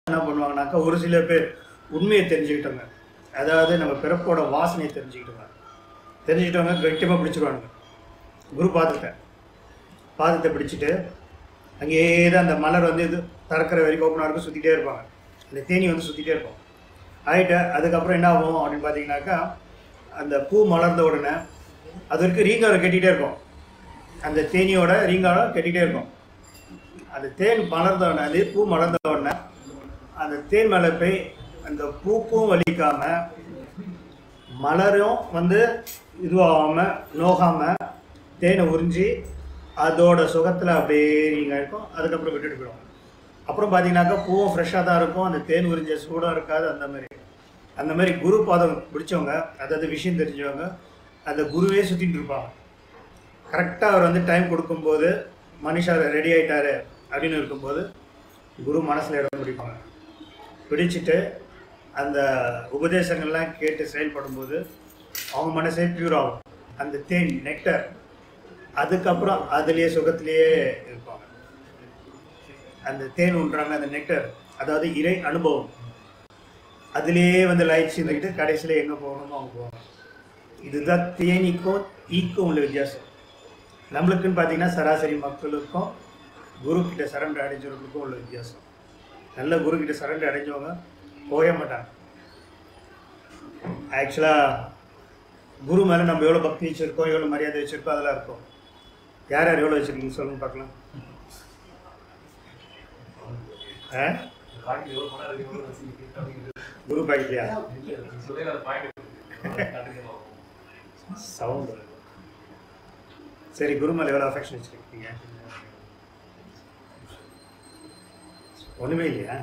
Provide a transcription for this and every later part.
என்ன பண்ணுவாங்கனாக்கா ஒரு சில பேர் உண்மையை தெரிஞ்சுக்கிட்டவங்க அதாவது நம்ம பிறப்போட வாசனையை தெரிஞ்சுக்கிட்டவங்க தெரிஞ்சுக்கிட்டவங்க கட்டியமாக பிடிச்சிருவானுங்க குரு பார்த்துட்டேன் பாதத்தை பிடிச்சிட்டு அங்கேயே தான் அந்த மலர் வந்து இது திறக்கிற வரைக்கும் ஓப்பனாக இருக்கும் சுற்றிட்டே இருப்பாங்க அந்த தேனி வந்து சுற்றிட்டே இருக்கும் ஆகிட்டு அதுக்கப்புறம் என்ன ஆகும் அப்படின்னு பார்த்தீங்கன்னாக்கா அந்த பூ மலர்ந்த உடனே அது வரைக்கும் ரீங்காரம் கட்டிகிட்டே இருக்கும் அந்த தேனியோட ரீங்காரம் கட்டிகிட்டே இருக்கும் அந்த தேன் மலர்ந்த உடனே அது பூ மலர்ந்த உடனே அந்த தேன் மேலே போய் அந்த பூக்கும் வலிக்காம மலரும் வந்து இதுவாகாமல் நோகாமல் தேனை உறிஞ்சி அதோட சுகத்தில் அப்படியே நீங்கள் இருக்கும் அதுக்கப்புறம் விட்டுட்டு போயிடும் அப்புறம் பார்த்தீங்கன்னாக்கா பூவும் ஃப்ரெஷ்ஷாக தான் இருக்கும் அந்த தேன் உறிஞ்ச சூடாக இருக்காது அந்த மாதிரி அந்த மாதிரி குரு பாதம் பிடிச்சவங்க அதாவது விஷயம் தெரிஞ்சவங்க அந்த குருவே சுற்றிட்டு இருப்பாங்க கரெக்டாக அவர் வந்து டைம் கொடுக்கும்போது மனுஷா ரெடி ஆயிட்டாரு அப்படின்னு இருக்கும்போது குரு மனசில் இடம் பிடிப்பாங்க பிடிச்சிட்டு அந்த உபதேசங்கள்லாம் கேட்டு செயல்படும்போது அவங்க மனசே பியூர் ஆகும் அந்த தேன் நெக்டர் அதுக்கப்புறம் அதுலேயே சுகத்திலேயே இருப்பாங்க அந்த தேன் உண்றாங்க அந்த நெக்டர் அதாவது இறை அனுபவம் அதுலேயே வந்து லைட்ஸ் இருந்துக்கிட்டு கடைசியில் எங்கே போகணுமோ அவங்க போவாங்க இதுதான் தேனிக்கும் ஈக்கும் உள்ள வித்தியாசம் நம்மளுக்குன்னு பார்த்தீங்கன்னா சராசரி மக்களுக்கும் குரு கிட்ட சரண்டர் அடைஞ்சவர்களுக்கும் உள்ள வித்தியாசம் நல்ல குரு கிட்ட சரண்டர் அடைஞ்சவங்க போய மாட்டாங்க ஆக்சுவலாக குரு மேலே நம்ம எவ்வளோ பக்தி வச்சுருக்கோம் எவ்வளோ மரியாதை வச்சுருக்கோம் அதெல்லாம் இருக்கும் யார் யார் எவ்வளோ வச்சுருக்கீங்க சொல்லுங்க பார்க்கலாம் ஆ குரு பாக்கியா சவுண்ட் சரி குரு மேலே எவ்வளோ அஃபெக்ஷன் வச்சுருக்கீங்க ஒன்றுமே இல்லையா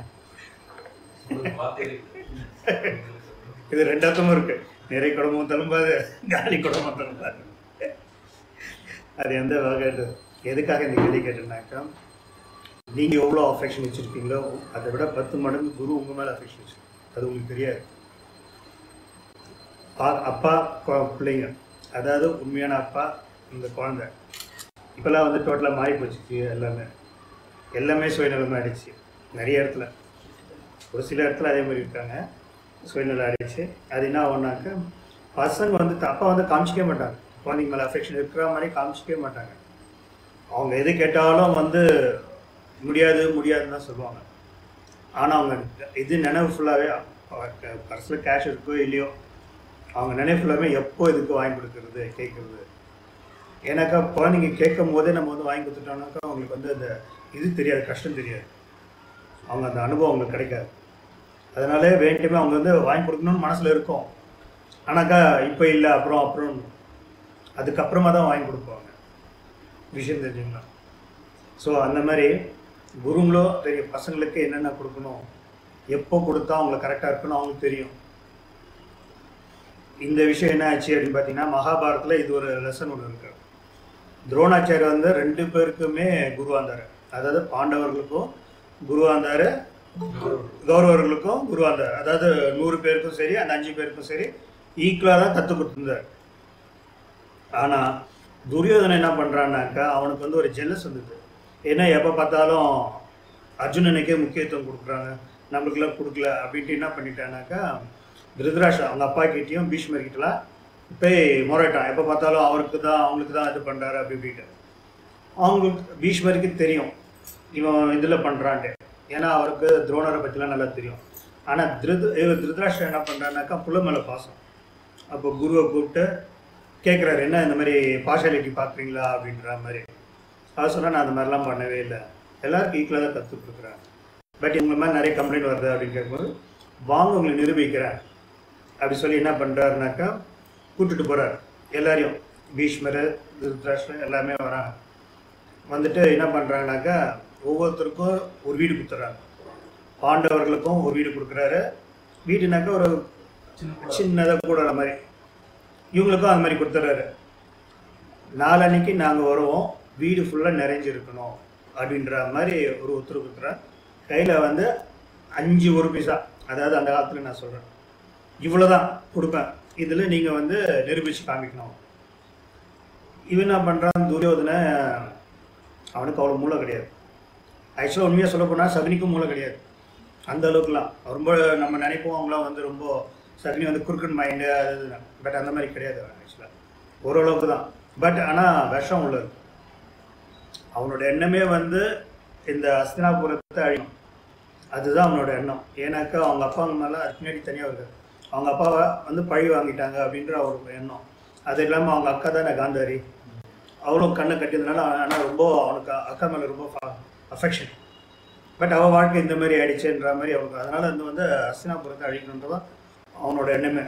இது ரெண்டு அர்த்தமும் இருக்கு நிறை குடும்பம் தழும்பாது காலி குடும்பம் தழும்பாது அது எந்த வகை எதுக்காக இந்த கேள்வி கேட்டேன்னாக்கா நீங்கள் எவ்வளோ அஃபெக்ஷன் வச்சுருப்பீங்களோ அதை விட பத்து மடங்கு குரு உங்கள் மேலே அஃபெக்ஷன் வச்சுருக்கு அது உங்களுக்கு தெரியாது பா அப்பா கொ- பிள்ளைங்க அதாவது உண்மையான அப்பா இந்த குழந்தை இப்போல்லாம் வந்து டோட்டலாக மாறி போச்சு எல்லாமே எல்லாமே சுயநலமாக ஆயிடுச்சு நிறைய இடத்துல ஒரு சில இடத்துல அதே மாதிரி இருக்காங்க சுயநலம் ஆயிடுச்சு அது என்ன ஆகும்னாக்க பசங்க வந்து த- அப்பா வந்து காமிச்சிக்கவே மாட்டாங்க குழந்தைங்க மேலே அஃபெக்ஷன் இருக்கிற மாதிரி காமிச்சிக்கவே மாட்டாங்க அவங்க எது கேட்டாலும் வந்து முடியாது முடியாதுன்னு தான் சொல்லுவாங்க ஆனால் அவங்க இது நினைவு ஃபுல்லாகவே பர்ஸில் கேஷ் இருக்கோ இல்லையோ அவங்க நினைவு ஃபுல்லாகவே எப்போ இதுக்கு வாங்கி கொடுக்கறது கேட்குறது ஏன்னாக்கா குழந்தைங்க கேட்கும் போதே நம்ம வந்து வாங்கி கொடுத்துட்டோம்னாக்கா அவங்களுக்கு வந்து அந்த இது தெரியாது கஷ்டம் தெரியாது அவங்க அந்த அனுபவம் அவங்களுக்கு கிடைக்காது அதனாலே வேண்டியமே அவங்க வந்து வாங்கி கொடுக்கணும்னு மனசில் இருக்கும் ஆனாக்கா இப்போ இல்லை அப்புறம் அப்புறம் அதுக்கப்புறமா தான் வாங்கி கொடுப்பாங்க விஷயம் தெரிஞ்சுங்களா ஸோ அந்த மாதிரி குருங்களோ தெரிய பசங்களுக்கு என்னென்ன கொடுக்கணும் எப்போ கொடுத்தா அவங்களுக்கு கரெக்டாக இருக்கணும் அவங்களுக்கு தெரியும் இந்த விஷயம் என்ன ஆச்சு அப்படின்னு பார்த்தீங்கன்னா மகாபாரத்தில் இது ஒரு லெசன் ஒன்று இருக்கு துரோணாச்சாரியர் வந்து ரெண்டு பேருக்குமே குருவா இருந்தார் அதாவது பாண்டவர்களுக்கும் குருவா இருந்தார் கௌரவர்களுக்கும் குருவா இருந்தார் அதாவது நூறு பேருக்கும் சரி அந்த அஞ்சு பேருக்கும் சரி ஈக்குவலாக தான் கற்றுக் கொடுத்துருந்தார் ஆனால் துரியோதனை என்ன பண்ணுறான்னாக்கா அவனுக்கு வந்து ஒரு ஜெல்லஸ் வந்தது ஏன்னா எப்போ பார்த்தாலும் அர்ஜுனனுக்கே முக்கியத்துவம் கொடுக்குறாங்க நம்மளுக்கெல்லாம் கொடுக்கல அப்படின்ட்டு என்ன பண்ணிட்டானாக்கா திருதராஷா அவங்க அப்பா கிட்டேயும் பீஷ்மர் கிட்டலாம் போய் முறைட்டான் எப்போ பார்த்தாலும் அவருக்கு தான் அவங்களுக்கு தான் இது பண்ணுறாரு அப்படி இப்படின்ட்டு அவங்களுக்கு பீஷ்மருக்கு தெரியும் இவன் இதில் பண்ணுறான்ட்டு ஏன்னா அவருக்கு துரோணரை பற்றிலாம் நல்லா தெரியும் ஆனால் திருது இவர் திருதராஷ்டிரம் என்ன பண்ணுறான்னாக்கா புள்ள மேலே பாசம் அப்போ குருவை கூப்பிட்டு கேட்குறாரு என்ன இந்த மாதிரி பார்ஷாலிட்டி பார்க்குறீங்களா அப்படின்ற மாதிரி அவர் சொன்னால் நான் அந்த மாதிரிலாம் பண்ணவே இல்லை எல்லாருக்கும் ஈக்குவலாக தான் கற்றுக் கொடுக்குறேன் பட் இவங்க மாதிரி நிறைய கம்ப்ளைண்ட் வருது அப்படின்னு கேட்கும்போது வாங்க உங்களை நிரூபிக்கிறேன் அப்படி சொல்லி என்ன பண்ணுறாருனாக்கா கூட்டிட்டு போகிறார் எல்லாரையும் பீஷ்மர் திருதராஷ்டிரன் எல்லாமே வராங்க வந்துட்டு என்ன பண்ணுறாங்கனாக்கா ஒவ்வொருத்தருக்கும் ஒரு வீடு கொடுத்துட்றாங்க பாண்டவர்களுக்கும் ஒரு வீடு கொடுக்குறாரு வீடுனாக்கா ஒரு சின்னதாக கூட மாதிரி இவங்களுக்கும் அந்த மாதிரி கொடுத்துட்றாரு நாளன்னைக்கு நாங்கள் வருவோம் வீடு ஃபுல்லாக நிறைஞ்சிருக்கணும் அப்படின்ற மாதிரி ஒரு உத்தரவு கொடுத்துறேன் கையில் வந்து அஞ்சு ஒரு பைசா அதாவது அந்த காலத்தில் நான் சொல்கிறேன் இவ்வளோ தான் கொடுப்பேன் இதில் நீங்கள் வந்து நிரூபித்து காமிக்கணும் இவன் என்ன பண்ணுறான் துரியோதனை அவனுக்கு அவ்வளோ மூளை கிடையாது ஆக்சுவலாக உண்மையாக சொல்ல போனால் சகுனிக்கும் மூளை கிடையாது அந்த அளவுக்குலாம் ரொம்ப நம்ம நினைப்போம் அவங்களாம் வந்து ரொம்ப சக்னி வந்து குறுக்கன் மைண்டு அது பட் அந்த மாதிரி கிடையாது ஆக்சுவலாக ஓரளவுக்கு தான் பட் ஆனால் விஷம் உள்ளது அவனோட எண்ணமே வந்து இந்த அஸ்தினாபுரத்தை அழியும் அதுதான் அவனோட எண்ணம் ஏன்னாக்கா அவங்க அப்பா மேலே அதுக்கு முன்னாடி தனியாக இருக்குது அவங்க அப்பாவை வந்து பழி வாங்கிட்டாங்க அப்படின்ற அவருக்கு எண்ணம் அது இல்லாமல் அவங்க அக்கா தானே காந்தாரி அவளும் கண்ணை கட்டியதுனால ஆனால் ரொம்ப அவனுக்கு அக்கா மேலே ரொம்ப அஃபெக்ஷன் பட் அவள் வாழ்க்கை இந்த மாதிரி ஆயிடுச்சுன்ற மாதிரி அவனுக்கு அதனால் வந்து வந்து அஸ்தினாபுரத்தை அழிக்கணுன்றதான் அவனோட எண்ணமே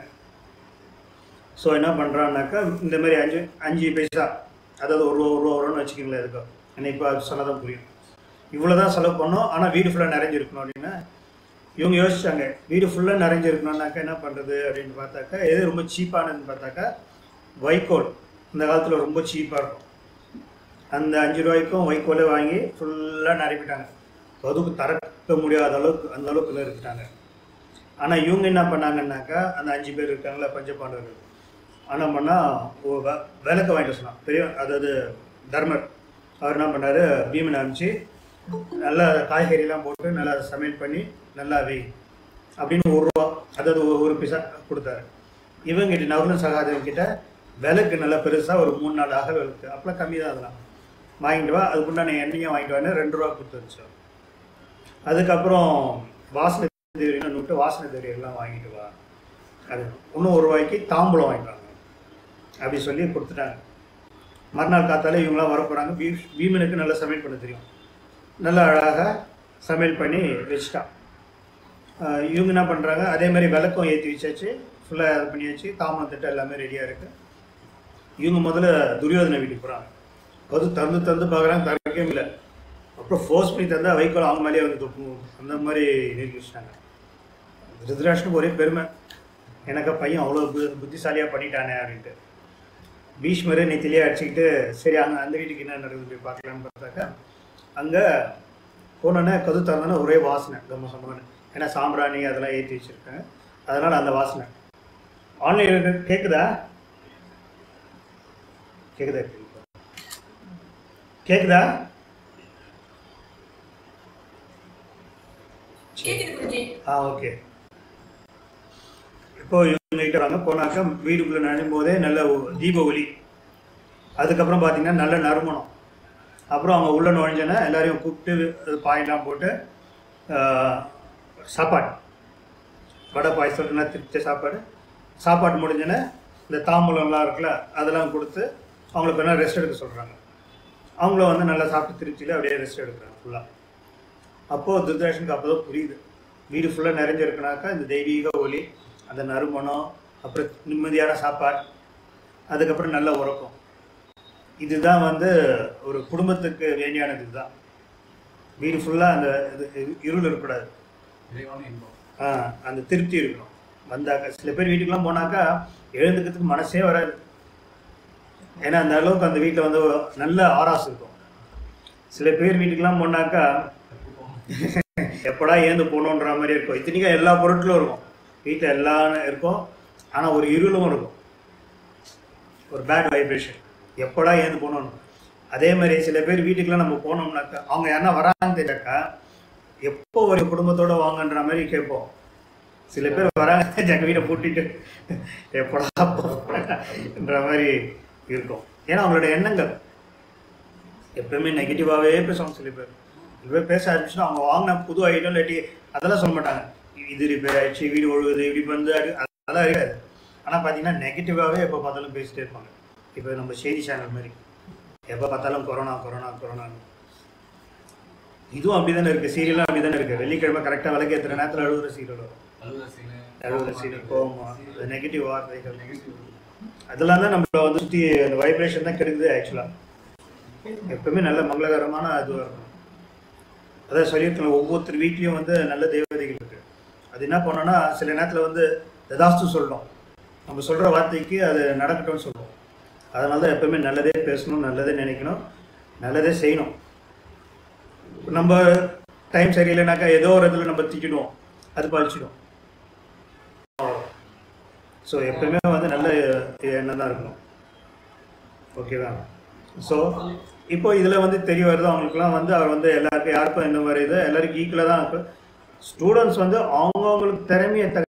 ஸோ என்ன பண்ணுறான்னாக்கா இந்த மாதிரி அஞ்சு அஞ்சு பைசா அதாவது ஒரு ரூபா ஒரு ரூபா வரும்னு வச்சுக்கோங்களேன் இதுக்கு எனக்கு இப்போ அது சொன்னதான் புரியும் இவ்வளோ தான் செலவு பண்ணோம் ஆனால் வீடு ஃபுல்லாக நிறைஞ்சிருக்கணும் அப்படின்னா இவங்க யோசிச்சாங்க வீடு ஃபுல்லாக நிறைஞ்சிருக்கணும்னாக்கா என்ன பண்ணுறது அப்படின்னு பார்த்தாக்கா எது ரொம்ப சீப்பானதுன்னு பார்த்தாக்கா வைக்கோல் இந்த காலத்தில் ரொம்ப சீப்பாக இருக்கும் அந்த அஞ்சு ரூபாய்க்கும் வைக்கோலே வாங்கி ஃபுல்லாக நிரப்பிட்டாங்க அதுக்கு திறக்க முடியாத அளவுக்கு அந்த அளவுக்கு நிறுத்திட்டாங்க ஆனால் இவங்க என்ன பண்ணாங்கன்னாக்கா அந்த அஞ்சு பேர் இருக்காங்களா பஞ்சபாண்டவர்கள் என்ன பண்ணால் விளக்கு வாங்கிட்டு சொன்னான் பெரிய அதாவது தர்மர் அவர் என்ன பண்ணாரு பீமனை அனுப்பிச்சு நல்லா காய்கறிலாம் போட்டு நல்லா சமையல் பண்ணி நல்லா வை அப்படின்னு ஒரு ரூபா அதாவது ஒரு ஒரு பைசா கொடுத்தாரு இவங்கிட்ட நவரன் சகாதேவன் கிட்ட விளக்கு நல்லா பெருசாக ஒரு மூணு நாலு அகல் விளக்கு அப்போலாம் கம்மி தான் அதெல்லாம் வாங்கிட்டு வா அதுக்குண்டான எண்ணெயும் வாங்கிட்டு வான்னு ரெண்டு ரூபா கொடுத்துருச்சு அதுக்கப்புறம் வாசனை தேவரின்னு விட்டு வாசனை தேவரி எல்லாம் வாங்கிட்டு வா அது இன்னும் ஒரு ரூபாய்க்கு தாம்பூலம் வாங்கிட்டு வாங்க அப்படி சொல்லி கொடுத்துட்டாங்க மறுநாள் காத்தால இவங்களாம் வர போகிறாங்க பீ பீமனுக்கு நல்லா சமையல் பண்ண தெரியும் நல்லா அழகாக சமையல் பண்ணி வச்சுட்டான் ஆஹ் இவங்க என்ன பண்ணுறாங்க அதே மாதிரி விளக்கம் ஏற்றி வச்சாச்சு ஃபுல்லாக இது பண்ணியாச்சு தாமரம் திட்டம் எல்லாமே ரெடியாக இருக்குது இவங்க முதல்ல துரியோதனை வீட்டுக்கு போகிறாங்க அது தந்து தந்து பார்க்குறாங்க தரக்கவே இல்லை அப்புறம் ஃபோர்ஸ் பண்ணி தந்தா வைக்கோல் அவங்க மேலேயே வந்து தொப்பும் அந்த மாதிரி நிறுத்தி வச்சிட்டாங்க ருத்ராஷ்னுக்கு ஒரே பெருமை எனக்கு பையன் அவ்வளோ பு புத்திசாலியாக பண்ணிட்டானே அப்படின்ட்டு பீஷ்மரே நெத்திலே அடிச்சுக்கிட்டு சரி அங்கே அந்த வீட்டுக்கு என்ன நடக்குது போய் பார்க்கலான்னு பார்த்தாக்கா அங்கே போனோன்னே கது திறந்தோன்னே ஒரே வாசனை கம்ம சம்பவம் ஏன்னா சாம்பிராணி அதெல்லாம் ஏற்றி வச்சுருக்கேன் அதனால் அந்த வாசனை ஆன்லைன் கேட்குதா கேட்குதா கேட்குதா கேக்குது குருஜி ஆ ஓகே இப்போ இவங்க கிட்ட வராங்க போனாக்கா வீடுக்குள்ளே நுழையும் போதே நல்ல ஒ- தீப ஒளி அதுக்கப்புறம் பார்த்தீங்கன்னா நல்ல நறுமணம் அப்புறம் அவங்க உள்ள நுழைஞ்சோன்னே எல்லாரையும் கூப்பிட்டு அது பாயெல்லாம் போட்டு ஆ, சாப்பாடு வடை பாயசம்னா திருப்தி சாப்பாடு சாப்பாடு முடிஞ்சோன்னே இந்த தாம்பூலம்லாம் இருக்குல்ல அதெல்லாம் கொடுத்து அவங்களுக்கு வேணால் ரெஸ்ட் எடுக்க சொல்கிறாங்க அவங்கள வந்து நல்லா சாப்பிட்டு திருப்தியில் அப்படியே ரெஸ்ட் எடுக்கிறாங்க ஃபுல்லாக அப்போது துர்தர்ஷனுக்கு அப்போ தான் புரியுது வீடு ஃபுல்லாக நிறைஞ்சிருக்குனாக்கா இந்த தெய்வீக ஒளி அந்த நறுமணம் அப்புறம் நிம்மதியான சாப்பாடு அதுக்கப்புறம் நல்ல உறக்கம் இதுதான் வந்து ஒரு குடும்பத்துக்கு வேண்டியானது இதுதான் வீடு ஃபுல்லாக அந்த இது இது- இருள் இருக்கக்கூடாது இறைவான இன்பம் ஆ, அந்த திருப்தி இருக்கணும் வந்தாக்கா சில பேர் வீட்டுக்கெல்லாம் போனாக்கா எழுந்துக்கிறதுக்கு மனசே வராது ஏன்னா அந்த அளவுக்கு அந்த வீட்டில் வந்து நல்ல ஆராசம் இருக்கும் சில பேர் வீட்டுக்கெல்லாம் போனாக்கா எப்படா ஏந்து போகணுன்ற மாதிரி இருக்கும் இத்தனைக்கும் எல்லா பொருட்களும் இருக்கும் வீட்டில் எல்லாம் இருக்கும் ஆனால் ஒரு இருளும் இருக்கும் ஒரு பேட் வைப்ரேஷன் எப்படா ஏந்து போகணும்னு அதே மாதிரி சில பேர் வீட்டுக்கெல்லாம் நம்ம போனோம்னாக்கா அவங்க யாருன்னா வராங்கன்னு தெரியாக்கா எப்போ ஒரு குடும்பத்தோட வாங்கன்ற மாதிரி கேட்போம் சில பேர் வராங்க எங்கள் வீட்டை பூட்டிட்டு எப்படா போன்ற மாதிரி இருக்கும் ஏன்னா அவங்களோட எண்ணங்கள் எப்பவுமே நெகட்டிவாகவே பேசுவாங்க சில பேர் சில பேர் பேச ஆரம்பிச்சுன்னா அவங்க வாங்கின புது ஐட்டம் இல்லாட்டி அதெல்லாம் சொல்ல மாட்டாங்க இது ரிப்பேர் ஆயிடுச்சு வீடு ஒழுகுது இப்படி வந்து அது அதெல்லாம் இருக்காது ஆனால் பார்த்தீங்கன்னா நெகட்டிவாகவே எப்போ பார்த்தாலும் பேசிட்டே இருப்பாங்க இப்போ நம்ம செய்தி சேனல் மாதிரி எப்போ பார்த்தாலும் கொரோனா கொரோனா கொரோனான்னு இதுவும் அப்படி தானே இருக்குது சீரியலும் அப்படி தானே இருக்குது வெள்ளிக்கிழமை கரெக்டாக விளக்கேற்றுற நேரத்தில் அழுகுற சீரியல் வரும் அலுவலசின்னு அழுகுற சீரியல் கோவமா அது நெகட்டிவ் வார்த்தைகள் அதெல்லாம் தான் நம்மள வந்து சுற்றி அந்த வைப்ரேஷன் தான் கெடுக்குது ஆக்சுவலாக எப்பவுமே நல்ல மங்களகரமான இதுவாக இருக்கும் அதான் சொல்லியிருக்கேன் ஒவ்வொருத்தர் வீட்லேயும் வந்து நல்ல தேவதைகள் இருக்கு அது என்ன பண்ணோன்னா சில நேரத்தில் வந்து ததாஸ்து சொல்லணும் நம்ம சொல்கிற வார்த்தைக்கு அது நடக்கட்டும்னு சொல்லுவோம் அதனால தான் எப்பவுமே நல்லதே பேசணும் நல்லதே நினைக்கணும் நல்லதே செய்யணும் நம்ம டைம் சரியில்லைனாக்கா ஏதோ ஒரு இதில் நம்ம திட்டிடுவோம் அது பழிச்சிடும் ஸோ எப்பவுமே வந்து நல்ல எண்ணம் தான் இருக்கணும் ஓகேவா ஸோ இப்போ இதில் வந்து தெரிய வருது அவங்களுக்குலாம் வந்து அவர் வந்து எல்லாருக்கும் யாருக்கும் இந்த மாதிரி இது எல்லாருக்கும் ஈக்குவலாக தான் இருக்கு ஸ்டூடெண்ட்ஸ் வந்து அவங்கவுங்களுக்கு திறமையை